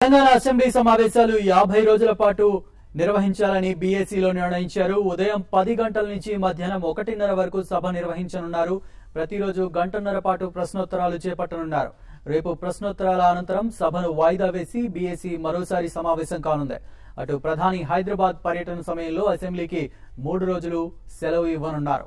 Telangana assembly సమావేశాలు యాభై రోజుల పాటు నిర్వహించాలని బీఏసీలో నిర్ణయించారు ఉదయం పది గంటల నుంచి మధ్యాహ్నం ఒకటిన్నర వరకు సభ నిర్వహించనున్నారు ప్రతిరోజు గంటన్నర పాటు ప్రశ్నోత్తరాలు చేపట్టనున్నారు రేపు ప్రశ్నోత్తరాల అనంతరం సభను వాయిదా వేసి బీఏసీ మరోసారి సమావేశం కానుంది అటు ప్రధాని హైదరాబాద్ పర్యటన సమయంలో అసెంబ్లీకి మూడు రోజులు సెలవు ఇవ్వనున్నారు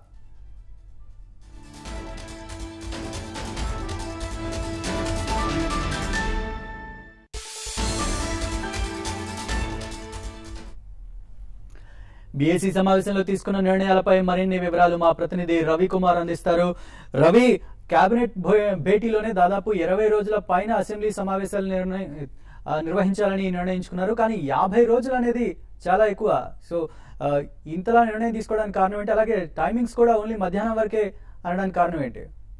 బీఏసీ సమావేశంలో తీసుకున్న నిర్ణయాలపై మరిన్ని వివరాలు మా ప్రతినిధి రవి కుమార్ అందిస్తారు రవి కేబినెట్ భే- భేటీలోనే దాదాపు ఇరవై రోజుల పైన అసెంబ్లీ సమావేశాలు నిర్ణయ ఆ, నిర్వహించాలని నిర్ణయించుకున్నారు కానీ యాభై రోజులు అనేది చాలా ఎక్కువ సో ఆ, ఇంతలా నిర్ణయం తీసుకోవడానికి కారణం ఏంటి అలాగే టైమింగ్స్ కూడా ఓన్లీ మధ్యాహ్నం వరకే అనడానికి కారణం ఏంటి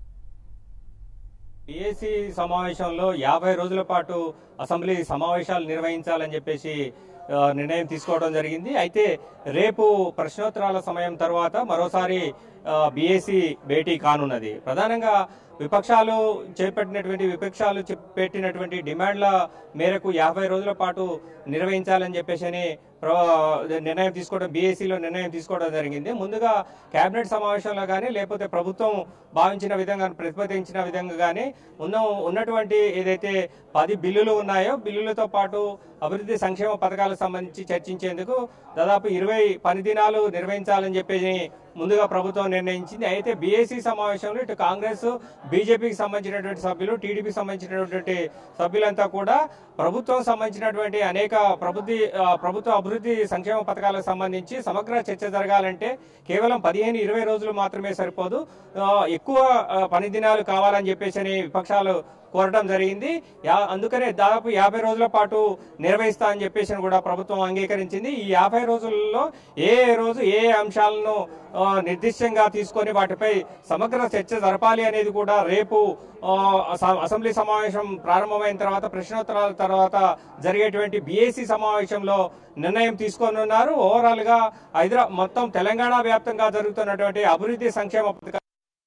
పిఎస్సి సమావేశంలో యాభై రోజుల పాటు అసెంబ్లీ సమావేశాలు నిర్వహించాలని చెప్పేసి ఆ, నిర్ణయం తీసుకోవడం జరిగింది అయితే రేపు ప్రశ్నోత్తరాల సమయం తర్వాత మరోసారి బీఏసీ భేటీ కానున్నది ప్రధానంగా విపక్షాలు చేపట్టినటువంటి విపక్షాలు చె- పెట్టినటువంటి డిమాండ్ల మేరకు యాభై రోజుల పాటు నిర్వహించాలని చెప్పేసి అని ప్ర- నిర్ణయం తీసుకోవడం బీఏసీలో నిర్ణయం తీసుకోవడం జరిగింది ముందుగా కేబినెట్ సమావేశంలో కానీ లేకపోతే ప్రభుత్వం భావించిన విధంగా ప్రతిపాదించిన విధంగా కానీ ఉన్న ఉన్నటువంటి ఏదైతే పది బిల్లులు ఉన్నాయో బిల్లులతో పాటు అభివృద్ధి సంక్షేమ పథకాలకు సంబంధించి చర్చించేందుకు దాదాపు ఇరవై పని దినాలు నిర్వహించాలని చెప్పేసి ముందుగా ప్రభుత్వం నిర్ణయించింది అయితే బీఏసీ సమావేశంలో ఇటు కాంగ్రెస్ బీజేపీకి సంబంధించినటువంటి సభ్యులు టీడీపీకి సంబంధించినటువంటి సభ్యులంతా కూడా ప్రభుత్వం సంబంధించినటువంటి అనేక ప్రభుత్వ ఆ, ప్రభుత్వ అభివృద్ధి సంక్షేమ పథకాలకు సంబంధించి సమగ్ర చర్చ జరగాలంటే కేవలం పదిహేను ఇరవై రోజులు మాత్రమే సరిపోదు ఆ, ఎక్కువ ఆ, పని దినాలు కావాలని చెప్పేసి అని విపక్షాలు కోరడం జరిగింది యా- అందుకనే దాదాపు యాభై రోజుల పాటు నిర్వహిస్తా అని చెప్పేసి అని కూడా ప్రభుత్వం అంగీకరించింది ఈ యాభై రోజులలో ఏ ఏ రోజు ఏ ఏ అంశాలను ఆ, నిర్దిష్టంగా తీసుకొని వాటిపై సమగ్ర చర్చ జరపాలి అనేది కూడా రేపు ఆ, అస- అసెంబ్లీ సమావేశం ప్రారంభమైన తర్వాత ప్రశ్నోత్తరాల తర్వాత జరిగేటువంటి బీఏసీ సమావేశంలో నిర్ణయం తీసుకోనున్నారు ఓవరాల్ గా హైదరాబాద్ మొత్తం తెలంగాణ వ్యాప్తంగా జరుగుతున్నటువంటి అభివృద్ధి సంక్షేమ పథకాలు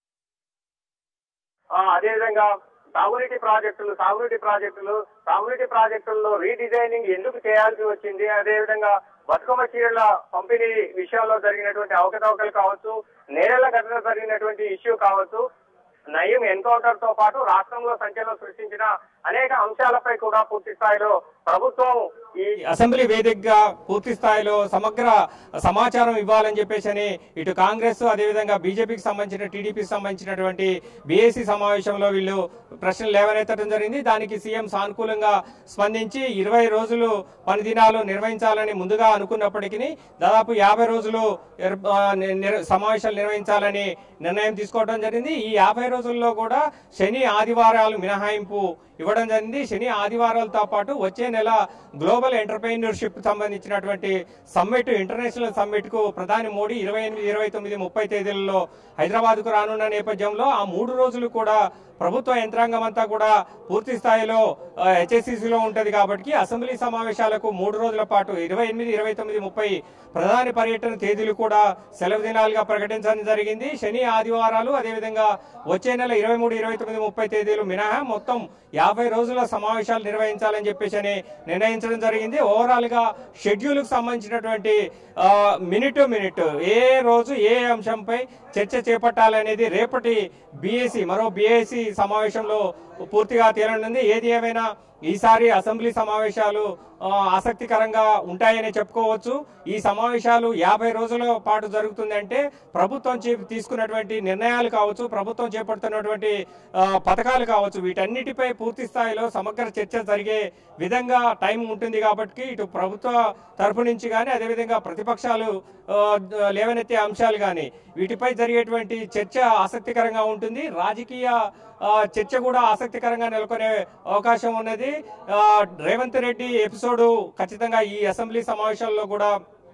ఆ, అదేవిధంగా సాగునీటి ప్రాజెక్టులు సాగునీటి ప్రాజెక్టులు సాగునీటి ప్రాజెక్టుల్లో రీడిజైనింగ్ ఎందుకు చేయాల్సి వచ్చింది అదేవిధంగా బతుకమ్మ చీరల పంపిణీ విషయంలో జరిగినటువంటి అవకతవకలు కావచ్చు నేరేళ్ల ఘటన జరిగినటువంటి ఇష్యూ కావచ్చు నయం ఎన్కౌంటర్ తో పాటు రాష్ట్రంలో సంఖ్యలో సృష్టించిన అనేక అంశాలపై కూడా పూర్తి స్థాయిలో ప్రభుత్వం ఈ అసెంబ్లీ వేదికగా పూర్తి స్థాయిలో సమగ్ర సమాచారం ఇవ్వాలని చెప్పేసి అని ఇటు కాంగ్రెస్ అదేవిధంగా బీజేపీకి సంబంధించిన టీడీపీకి సంబంధించినటువంటి బీఏసీ సమావేశంలో వీళ్ళు ప్రశ్నలు లేవనెత్తడం జరిగింది దానికి సీఎం సానుకూలంగా స్పందించి ఇరవై రోజులు పని దినాలు నిర్వహించాలని ముందుగా అనుకున్నప్పటికీ దాదాపు యాభై రోజులు ఎర్- ఆ, ని- నిర్- సమావేశాలు నిర్వహించాలని నిర్ణయం తీసుకోవడం జరిగింది ఈ యాభై రోజుల్లో కూడా శని ఆదివారాలు మినహాయింపు ఇవ్వడం జరిగింది శని ఆదివారాలతో పాటు వచ్చే నెల గ్లోబల్ ఎంటర్ప్రైన్యూర్షిప్ సంబంధించినటువంటి సమ్మిట్ ఇంటర్నేషనల్ సమ్మిట్ కు ప్రధాని మోడీ ఇరవై ఎనిమిది ఇరవై తొమ్మిది ముప్పై తేదీలలో హైదరాబాద్ కు రానున్న నేపథ్యంలో ఆ మూడు రోజులు కూడా ప్రభుత్వ యంత్రాంగం అంతా కూడా పూర్తి స్థాయిలో హెచ్ఎస్సిసిలో ఉంటది కాబట్టి అసెంబ్లీ సమావేశాలకు మూడు రోజుల పాటు ఇరవై ఎనిమిది ఇరవై తొమ్మిది ముప్పై ప్రధాని పర్యటన తేదీలు కూడా సెలవు దినాలుగా ప్రకటించడం జరిగింది శని ఆదివారాలు అదేవిధంగా వచ్చే నెల ఇరవై మూడు ఇరవై తొమ్మిది ముప్పై తేదీలు మినహా మొత్తం యాభై రోజుల సమావేశాలు నిర్వహించాలని చెప్పేసి అని నిర్ణయించడం జరిగింది ఓవరాల్ గా షెడ్యూల్ కు సంబంధించినటువంటి ఆ, మినిట్ టు మినిట్ ఏ రోజు ఏ అంశంపై చర్చ చేపట్టాలనేది రేపటి బీఏసీ మరో బీఏసీ సమావేశంలో పూర్తిగా తేలనుంది ఏది ఏమైనా ఈసారి అసెంబ్లీ సమావేశాలు ఆ, ఆసక్తికరంగా ఉంటాయని చెప్పుకోవచ్చు ఈ సమావేశాలు యాభై రోజుల పాటు జరుగుతుందంటే ప్రభుత్వం చే- తీసుకున్నటువంటి నిర్ణయాలు కావచ్చు ప్రభుత్వం చేపడుతున్నటువంటి ఆ, పథకాలు కావచ్చు వీటన్నిటిపై పూర్తి స్థాయిలో సమగ్ర చర్చ జరిగే విధంగా టైం ఉంటుంది కాబట్టి ఇటు ప్రభుత్వ తరపు నుంచి కానీ అదేవిధంగా ప్రతిపక్షాలు ఆ, ద- లేవనెత్తే అంశాలు కానీ వీటిపై జరిగేటువంటి చర్చ ఆసక్తికరంగా ఉంటుంది రాజకీయ ఆ, చర్చ కూడా ఆసక్తికరంగా నెలకొనే అవకాశం ఉన్నది ఆ, రేవంత్ రెడ్డి ఎపిసోడ్ ఖచ్చితంగా ఈ అసెంబ్లీ సమావేశాల్లో కూడా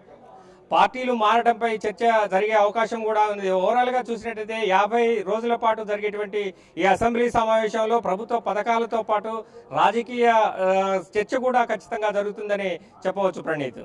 పార్టీలు మారడంపై చర్చ జరిగే అవకాశం కూడా ఉంది ఓవరాల్ గా చూసినట్టయితే యాభై రోజుల పాటు జరిగేటువంటి ఈ అసెంబ్లీ సమావేశంలో ప్రభుత్వ పథకాలతో పాటు రాజకీయ ఆ, చర్చ కూడా ఖచ్చితంగా జరుగుతుందని చెప్పవచ్చు ప్రణీత్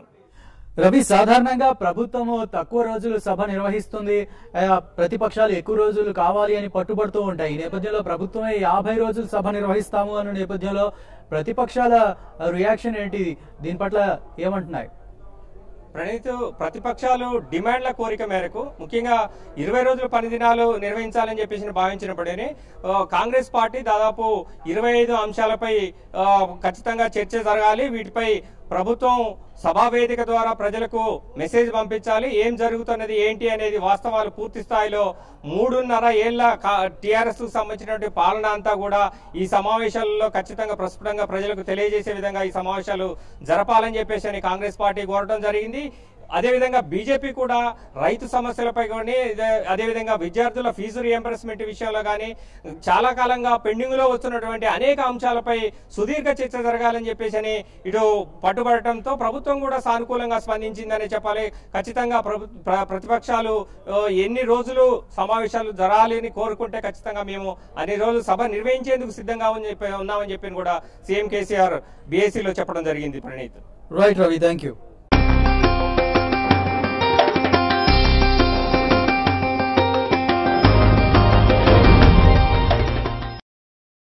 రవి సాధారణంగా ప్రభుత్వము తక్కువ రోజులు సభ నిర్వహిస్తుంది ఆ, ప్రతిపక్షాలు ఎక్కువ రోజులు కావాలి అని పట్టుబడుతూ ఉంటాయి ఈ నేపథ్యంలో ప్రభుత్వమే యాభై రోజులు సభ నిర్వహిస్తాము అన్న నేపథ్యంలో ప్రతిపక్షాల రియాక్షన్ ఏంటి దీని పట్ల ఏమంటున్నాయి ప్రణీత్ ప్రతిపక్షాలు డిమాండ్ల కోరిక మేరకు ముఖ్యంగా ఇరవై రోజుల పని దినాలు నిర్వహించాలని చెప్పేసి భావించినప్పుడే ఆ, కాంగ్రెస్ పార్టీ దాదాపు ఇరవై ఐదు అంశాలపై ఆ, ఖచ్చితంగా చర్చ జరగాలి వీటిపై ప్రభుత్వం సభా వేదిక ద్వారా ప్రజలకు మెసేజ్ పంపించాలి ఏం జరుగుతున్నది ఏంటి అనేది వాస్తవాలు పూర్తి స్థాయిలో మూడున్నర ఏళ్ల టీఆర్ఎస్ కు సంబంధించినటువంటి పాలన అంతా కూడా ఈ సమావేశాలలో ఖచ్చితంగా ప్రస్ఫుటంగా ప్రజలకు తెలియజేసే విధంగా ఈ సమావేశాలు జరపాలని చెప్పేసి అని కాంగ్రెస్ పార్టీ కోరడం జరిగింది అదేవిధంగా బీజేపీ కూడా రైతు సమస్యలపై కానీ ఇదే- అదేవిధంగా విద్యార్థుల ఫీజు రియంబర్స్మెంట్ విషయంలో కానీ చాలా కాలంగా పెండింగ్ లో వస్తున్నటువంటి అనేక అంశాలపై సుదీర్ఘ చర్చ జరగాలని చెప్పేసి అని ఇటు పట్టుబడటంతో ప్రభుత్వం కూడా సానుకూలంగా స్పందించిందని చెప్పాలి ఖచ్చితంగా ప్రభు- ప్ర- ప్రతిపక్షాలు ఆ, ఎన్ని రోజులు సమావేశాలు జరగాలి అని కోరుకుంటే ఖచ్చితంగా మేము అన్ని రోజులు సభ నిర్వహించేందుకు సిద్ధంగా అని చెప్పి ఉన్నామని చెప్పి కూడా సీఎం కేసీఆర్ బీఏసీలో చెప్పడం జరిగింది Praneeth right Ravi thank you